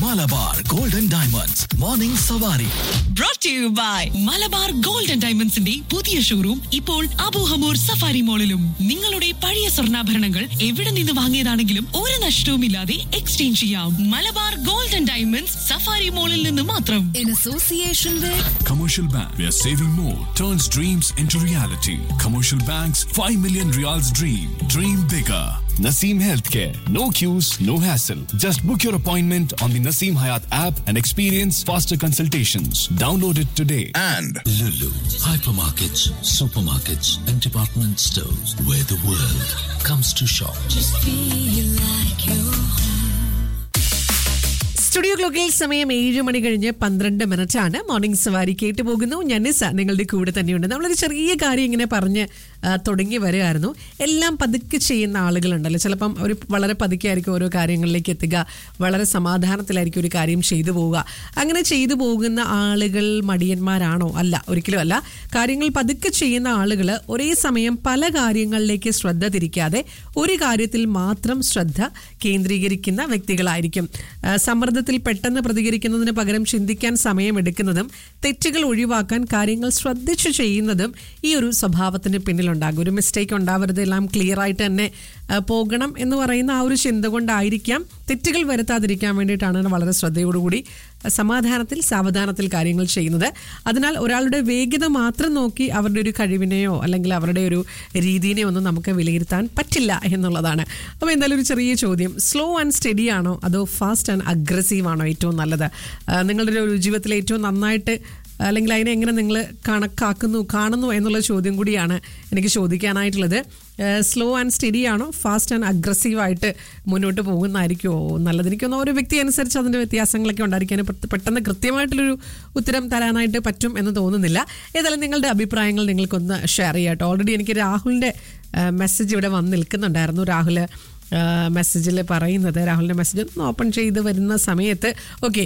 Malabar golden diamonds morning സവാരി brought to you by Malabar gold and ഡയമണ്ട്സിന്റെ പുതിയ ഷോറൂം ഇപ്പോൾ അബൂഹമൂർ സഫാരി മോളിലും നിങ്ങളുടെ പഴയ സ്വർണ്ണാഭരണങ്ങൾ എവിടെ നിന്ന് വാങ്ങിയതാണെങ്കിലും ഒരു നഷ്ടവുമില്ലാതെ എക്സ്ചേഞ്ച് ചെയ്യാം Malabar gold and diamonds Safari മോളിൽ നിന്ന് മാത്രം in association with Commercial Bank, where saving more turns dreams into reality. Commercial Bank's 5 million reals dream. Dream bigger. Naseem Healthcare. No queues, no hassle. Just book your appointment on the Naseem Hayat app and experience faster consultations. Download it today. and Lulu, hypermarkets, supermarkets, and department stores where the world comes to shop. Studio ക്ലോക്കിൽ സമയം ഏഴ് മണി കഴിഞ്ഞ് പന്ത്രണ്ട് minute ആണ് morning സവാരി കേട്ടു പോകുന്നു ഞാൻ നിസ നിങ്ങളുടെ കൂടെ തന്നെയുണ്ട് നമ്മളൊരു ചെറിയ കാര്യം ഇങ്ങനെ പറഞ്ഞ് ആ, തുടങ്ങി വരികയായിരുന്നു എല്ലാം പതുക്കെ ചെയ്യുന്ന ആളുകളുണ്ടല്ലോ ചിലപ്പം ഒരു വളരെ പതുക്കെ ആയിരിക്കും ഓരോ കാര്യങ്ങളിലേക്ക് എത്തുക വളരെ സമാധാനത്തിലായിരിക്കും ഒരു കാര്യം ചെയ്തു പോവുക അങ്ങനെ ചെയ്തു പോകുന്ന ആളുകൾ മടിയന്മാരാണോ അല്ല ഒരിക്കലും അല്ല കാര്യങ്ങൾ പതുക്കെ ചെയ്യുന്ന ആളുകൾ ഒരേ സമയം പല കാര്യങ്ങളിലേക്ക് ശ്രദ്ധ തിരിക്കാതെ ഒരു കാര്യത്തിൽ മാത്രം ശ്രദ്ധ കേന്ദ്രീകരിക്കുന്ന വ്യക്തികളായിരിക്കും ആ, സമ്മർദ്ദത്തിൽ പെട്ടെന്ന് പ്രതികരിക്കുന്നതിന് പകരം ചിന്തിക്കാൻ സമയമെടുക്കുന്നതും തെറ്റുകൾ ഒഴിവാക്കാൻ കാര്യങ്ങൾ ശ്രദ്ധിച്ചു ചെയ്യുന്നതും ഈ ഒരു സ്വഭാവത്തിന് പിന്നിലുണ്ടാകും ഒരു മിസ്റ്റേക്ക് ഉണ്ടാവരുത് എല്ലാം ക്ലിയർ ആയിട്ട് തന്നെ ആ, പോകണം എന്ന് പറയുന്ന ആ ഒരു ചിന്ത കൊണ്ടായിരിക്കാം തെറ്റുകൾ വരുത്താതിരിക്കാൻ വേണ്ടിയിട്ടാണ് വളരെ ശ്രദ്ധയോടുകൂടി ആ, സമാധാനത്തിൽ സാവധാനത്തിൽ കാര്യങ്ങൾ ചെയ്യുന്നത് അതിനാൽ ഒരാളുടെ വേഗത മാത്രം നോക്കി അവരുടെ ഒരു കഴിവിനെയോ അല്ലെങ്കിൽ അവരുടെ ഒരു രീതിനെയോ ഒന്നും നമുക്ക് വിലയിരുത്താൻ പറ്റില്ല എന്നുള്ളതാണ് അപ്പോൾ എന്തായാലും ഒരു ചെറിയ ചോദ്യം സ്ലോ ആൻഡ് സ്റ്റഡി ആണോ അതോ ഫാസ്റ്റ് ആൻഡ് അഗ്രസീവ് ആണോ ഏറ്റവും നല്ലത് ആ, നിങ്ങളുടെ ഒരു ജീവിതത്തിൽ ഏറ്റവും നന്നായിട്ട് അല്ലെങ്കിൽ അതിനെ എങ്ങനെ നിങ്ങൾ കണക്കാക്കുന്നു കാണുന്നു എന്നുള്ള ചോദ്യം കൂടിയാണ് എനിക്ക് ചോദിക്കാനായിട്ടുള്ളത് സ്ലോ ആൻഡ് സ്റ്റഡി ആണോ ഫാസ്റ്റ് ആൻഡ് അഗ്രസീവ് ആയിട്ട് മുന്നോട്ട് പോകുന്നതായിരിക്കുമോ നല്ലത് എനിക്കൊന്ന് ഓരോ വ്യക്തി അനുസരിച്ച് അതിൻ്റെ വ്യത്യാസങ്ങളൊക്കെ ഉണ്ടായിരിക്കാൻ പെ- പെട്ടെന്ന് കൃത്യമായിട്ടുള്ളൊരു ഉത്തരം തരാനായിട്ട് പറ്റും എന്ന് തോന്നുന്നില്ല ഏതായാലും നിങ്ങളുടെ അഭിപ്രായങ്ങൾ നിങ്ങൾക്കൊന്ന് ഷെയർ ചെയ്യാം കേട്ടോ ഓൾറെഡി എനിക്ക് രാഹുലിൻ്റെ മെസ്സേജ് ഇവിടെ വന്ന് നിൽക്കുന്നുണ്ടായിരുന്നു രാഹുൽ മെസ്സേജിൽ പറയുന്നത് രാഹുലിൻ്റെ മെസ്സേജ് ഒന്ന് ഓപ്പൺ ചെയ്ത് വരുന്ന സമയത്ത് ഓക്കെ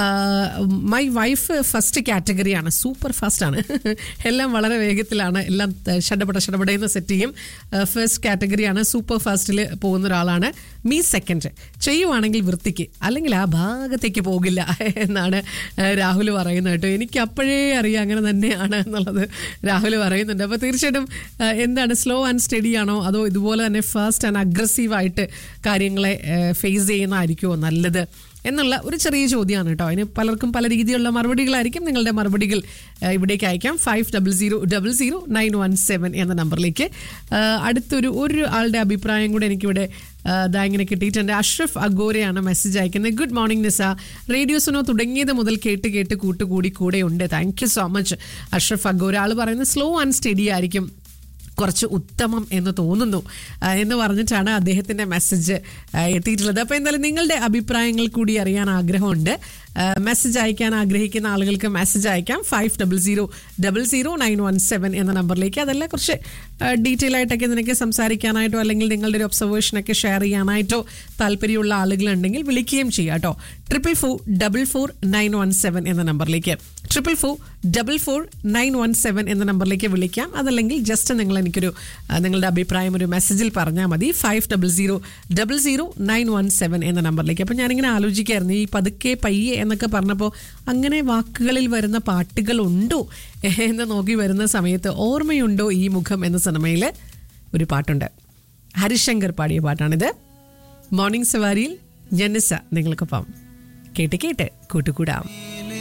മൈ വൈഫ് ഫസ്റ്റ് കാറ്റഗറിയാണ് സൂപ്പർ ഫാസ്റ്റ് ആണ് എല്ലാം വളരെ വേഗത്തിലാണ് എല്ലാം ഷടപട ഷടപടയെന്ന് സെറ്റ് ചെയ്യും ഫസ്റ്റ് കാറ്റഗറിയാണ് സൂപ്പർ ഫാസ്റ്റിൽ പോകുന്ന ഒരാളാണ് മീ സെക്കൻഡ് ചെയ്യുവാണെങ്കിൽ വൃത്തിക്ക് അല്ലെങ്കിൽ ആ ഭാഗത്തേക്ക് പോകില്ല എന്നാണ് രാഹുൽ പറയുന്നത് കേട്ടോ എനിക്ക് അപ്പോഴേ അറിയാം അങ്ങനെ തന്നെയാണ് എന്നുള്ളത് രാഹുൽ പറയുന്നുണ്ട് അപ്പോൾ തീർച്ചയായിട്ടും ആ, എന്താണ് സ്ലോ ആൻഡ് സ്റ്റഡി ആണോ അതോ ഇതുപോലെ തന്നെ ഫാസ്റ്റ് ആൻഡ് അഗ്രസീവ് ആയിട്ട് കാര്യങ്ങളെ ഫേസ് ചെയ്യുന്നതായിരിക്കുമോ നല്ലത് എന്നുള്ള ഒരു ചെറിയ ചോദ്യമാണ് കേട്ടോ അതിന് പലർക്കും പല രീതിയിലുള്ള മറുപടികളായിരിക്കും നിങ്ങളുടെ മറുപടികൾ ആ, ഇവിടേക്ക് അയക്കാം five double zero double zero nine one seven എന്ന നമ്പറിലേക്ക് ആ, അടുത്തൊരു ഒരു ആളുടെ അഭിപ്രായം കൂടെ എനിക്കിവിടെ ആ, ദാ ഇങ്ങനെ കിട്ടിയിട്ടുണ്ട് അഷ്റഫ് അഗോരയാണ് മെസ്സേജ് അയക്കുന്നത് good morning Nisa radio Suno തുടങ്ങിയത് മുതൽ കേട്ട് കേട്ട് കൂട്ടുകൂടി കൂടെ ഉണ്ട് thank you so much Ashraf Agora ആൾ പറയുന്നത് സ്ലോ ആൻഡ് സ്റ്റഡി ആയിരിക്കും കുറച്ച് ഉത്തമം എന്ന് തോന്നുന്നു ആ, എന്ന് പറഞ്ഞിട്ടാണ് അദ്ദേഹത്തിന്റെ മെസ്സേജ് ആ, എത്തിയിട്ടുള്ളത് അപ്പോൾ എന്തായാലും നിങ്ങളുടെ അഭിപ്രായങ്ങൾ കൂടി അറിയാൻ ആഗ്രഹമുണ്ട് ആ, മെസ്സേജ് അയക്കാൻ ആഗ്രഹിക്കുന്ന ആളുകൾക്ക് മെസ്സേജ് അയക്കാം five double zero double zero nine one seven എന്ന നമ്പറിലേക്ക് അതെല്ലാം കുറച്ച് ഡീറ്റെയിൽ ആയിട്ടൊക്കെ നിനക്ക് സംസാരിക്കാനായിട്ടോ അല്ലെങ്കിൽ നിങ്ങളുടെ ഒരു ഒബ്സർവേഷനൊക്കെ ഷെയർ ചെയ്യാനായിട്ടോ താല്പര്യമുള്ള ആളുകളുണ്ടെങ്കിൽ വിളിക്കുകയും ചെയ്യാം കേട്ടോ triple four double four nine one seven എന്ന നമ്പറിലേക്ക് triple four double four nine one seven എന്ന നമ്പറിലേക്ക് വിളിക്കാം അതല്ലെങ്കിൽ ജസ്റ്റ് നിങ്ങൾ എനിക്കൊരു ആ, നിങ്ങളുടെ അഭിപ്രായം ഒരു മെസ്സേജിൽ പറഞ്ഞാൽ മതി five double zero double zero nine one seven എന്ന നമ്പറിലേക്ക് അപ്പോൾ ഞാനിങ്ങനെ ആലോചിക്കായിരുന്നു ഈ പതുക്കെ പയ്യെ എന്നൊക്കെ പറഞ്ഞപ്പോൾ അങ്ങനെ വാക്കുകളിൽ വരുന്ന പാട്ടുകളുണ്ടോ എന്ന് നോക്കി വരുന്ന സമയത്ത് ഓർമ്മയുണ്ടോ ഈ മുഖം എന്ന സിനിമയിൽ ഒരു പാട്ടുണ്ട് ഹരിശങ്കർ പാടിയ പാട്ടാണിത് മോർണിംഗ് സവാരിയിൽ ജനസ നിങ്ങൾക്കൊപ്പം കേട്ട് കേട്ട് കൂട്ടുകൂടാം